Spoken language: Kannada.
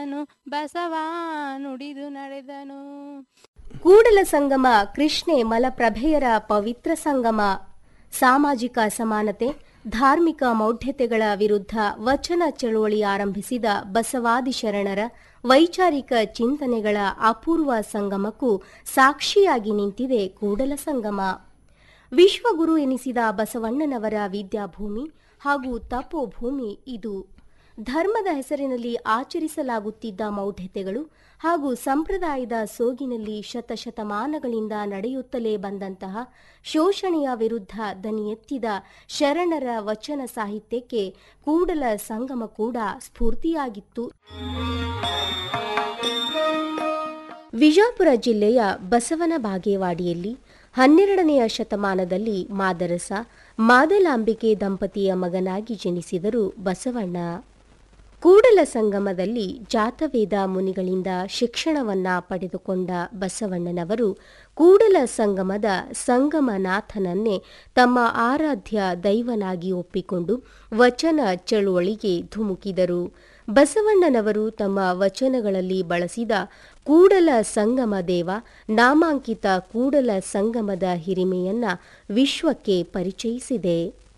ನಡೆದನು ಬಸವ ನುಡಿದು ನಡೆದನು ಕೂಡಲ ಸಂಗಮ ಕೃಷ್ಣೆ ಮಲಪ್ರಭೆಯರ ಪವಿತ್ರ ಸಂಗಮ ಸಾಮಾಜಿಕ ಸಮಾನತೆ ಧಾರ್ಮಿಕ ಮೌಢ್ಯತೆಗಳ ವಿರುದ್ಧ ವಚನ ಚಳುವಳಿ ಆರಂಭಿಸಿದ ಬಸವಾದಿ ಶರಣರ ವೈಚಾರಿಕ ಚಿಂತನೆಗಳ ಅಪೂರ್ವ ಸಂಗಮಕ್ಕೂ ಸಾಕ್ಷಿಯಾಗಿ ನಿಂತಿದೆ ಕೂಡಲ ಸಂಗಮ ವಿಶ್ವಗುರು ಎನಿಸಿದ ಬಸವಣ್ಣನವರ ವಿದ್ಯಾಭೂಮಿ ಹಾಗೂ ತಪೋಭೂಮಿ ಇದು ಧರ್ಮದ ಹೆಸರಿನಲ್ಲಿ ಆಚರಿಸಲಾಗುತ್ತಿದ್ದ ಮೌಢ್ಯತೆಗಳು ಹಾಗೂ ಸಂಪ್ರದಾಯದ ಸೋಗಿನಲ್ಲಿ ಶತಶತಮಾನಗಳಿಂದ ನಡೆಯುತ್ತಲೇ ಬಂದಂತಹ ಶೋಷಣೆಯ ವಿರುದ್ಧ ದನಿ ಎತ್ತಿದ ಶರಣರ ವಚನ ಸಾಹಿತ್ಯಕ್ಕೆ ಕೂಡಲ ಸಂಗಮ ಕೂಡ ಸ್ಫೂರ್ತಿಯಾಗಿತ್ತು ವಿಜಾಪುರ ಜಿಲ್ಲೆಯ ಬಸವನ ಬಾಗೇವಾಡಿಯಲ್ಲಿ ಹನ್ನೆರಡನೆಯ ಶತಮಾನದಲ್ಲಿ ಮಾದರಸ ಮಾದಲಾಂಬಿಕೆ ದಂಪತಿಯ ಮಗನಾಗಿ ಜನಿಸಿದರು ಬಸವಣ್ಣ ಕೂಡಲ ಸಂಗಮದಲ್ಲಿ ಜಾತವೇದ ಮುನಿಗಳಿಂದ ಶಿಕ್ಷಣವನ್ನ ಪಡೆದುಕೊಂಡ ಬಸವಣ್ಣನವರು ಕೂಡಲ ಸಂಗಮದ ಸಂಗಮನಾಥನನ್ನೇ ತಮ್ಮ ಆರಾಧ್ಯ ದೈವನಾಗಿ ಒಪ್ಪಿಕೊಂಡು ವಚನ ಚಳುವಳಿಗೆ ಧುಮುಕಿದರು ಬಸವಣ್ಣನವರು ತಮ್ಮ ವಚನಗಳಲ್ಲಿ ಬಳಸಿದ ಕೂಡಲ ಸಂಗಮ ದೇವ ನಾಮಾಂಕಿತ ಕೂಡಲ ಸಂಗಮದ ಹಿರಿಮೆಯನ್ನ ವಿಶ್ವಕ್ಕೆ ಪರಿಚಯಿಸಿದೆ